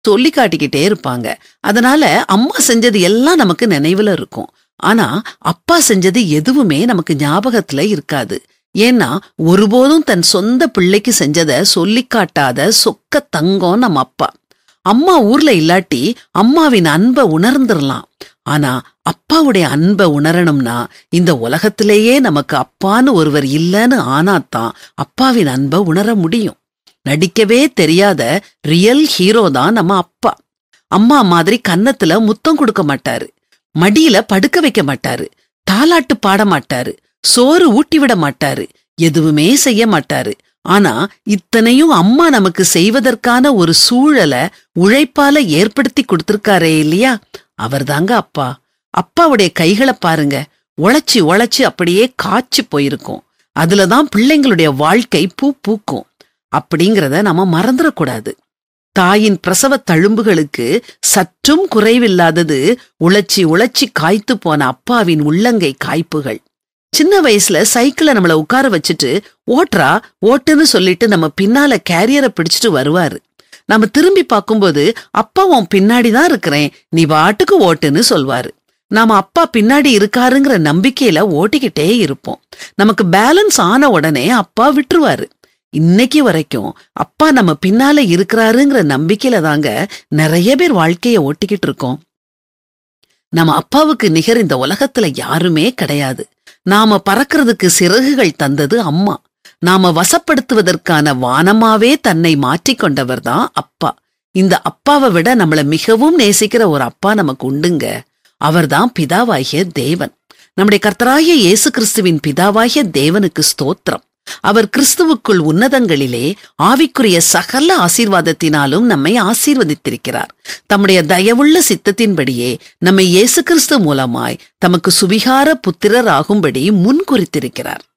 சொல்லி காட்டிக்கிட்டே இருப்பாங்க அதனால அம்மா செஞ்சது எல்லாம் நமக்கு நினைவுல இருக்கும் ஆனா அப்பா செஞ்சது எதுவுமே நமக்கு ஞாபகத்துல இருக்காது ஏன்னா ஒருபோதும் தன் சொந்த பிள்ளைக்கு செஞ்சத சொல்லி காட்டாத சொக்க தங்கம் நம்ம அப்பா அம்மா ஊர்ல இல்லாட்டி அம்மாவின் அன்பை உணர்ந்துடலாம் ஆனா அப்பாவுடைய அன்பை உணரணும்னா இந்த உலகத்திலேயே நமக்கு அப்பான்னு ஒருவர் இல்லைன்னு ஆனாதான் அப்பாவின் அன்பை உணர முடியும் நடிக்கவே தெரியாத ரியல் ஹீரோ தான் நம்ம அப்பா அம்மா மாதிரி கன்னத்துல முத்தம் கொடுக்க மாட்டாரு மடியில படுக்க வைக்க மாட்டாரு தாலாட்டு பாட மாட்டாரு சோறு ஊட்டி விட மாட்டாரு எதுவுமே செய்ய மாட்டாரு ஆனா இத்தனையும் அம்மா நமக்கு செய்வதற்கான ஒரு சூழலை உழைப்பால ஏற்படுத்தி கொடுத்திருக்காரே இல்லையா அவர்தாங்க அப்பா அப்பாவுடைய கைகளை பாருங்க உழைச்சி உழைச்சி அப்படியே காய்ச்சி போயிருக்கும் அதுலதான் பிள்ளைங்களுடைய வாழ்க்கை பூ பூக்கும் அப்படிங்கறத நம்ம மறந்துடக்கூடாது தாயின் பிரசவ தழும்புகளுக்கு சற்றும் குறைவில்லாதது உழைச்சி உழைச்சி காய்த்து போன அப்பாவின் உள்ளங்கை காய்ப்புகள் சின்ன வயசுல சைக்கிளை நம்மள உட்கார வச்சுட்டு ஓட்டுறா ஓட்டுன்னு சொல்லிட்டு நம்ம பின்னால கேரியரை பிடிச்சிட்டு வருவாரு நம்ம திரும்பி பார்க்கும்போது அப்பா உன் பின்னாடி தான் இருக்கிறேன் நீ வாட்டுக்கு ஓட்டுன்னு சொல்வாரு நாம அப்பா பின்னாடி இருக்காருங்கிற நம்பிக்கையில ஓட்டிக்கிட்டே இருப்போம் நமக்கு பேலன்ஸ் ஆன உடனே அப்பா விட்டுருவாரு இன்னைக்கு வரைக்கும் அப்பா நம்ம பின்னால இருக்கிறாருங்கிற நம்பிக்கையில தாங்க நிறைய பேர் வாழ்க்கைய ஓட்டிக்கிட்டு இருக்கோம் நம்ம அப்பாவுக்கு நிகர் இந்த உலகத்துல யாருமே கிடையாது நாம பறக்கிறதுக்கு சிறகுகள் தந்தது அம்மா நாம வசப்படுத்துவதற்கான வானமாவே தன்னை மாற்றிக்கொண்டவர் தான் அப்பா இந்த அப்பாவை விட நம்மள மிகவும் நேசிக்கிற ஒரு அப்பா நமக்கு உண்டுங்க அவர்தான் பிதாவாகிய தேவன் நம்முடைய கர்த்தராகிய இயேசு கிறிஸ்துவின் பிதாவாகிய தேவனுக்கு ஸ்தோத்திரம் அவர் கிறிஸ்துவுக்குள் உன்னதங்களிலே ஆவிக்குரிய சகல ஆசீர்வாதத்தினாலும் நம்மை ஆசீர்வதித்திருக்கிறார் தம்முடைய தயவுள்ள சித்தத்தின்படியே நம்மை இயேசு கிறிஸ்து மூலமாய் தமக்கு சுவிகார புத்திரர் ஆகும்படி முன்குறித்திருக்கிறார்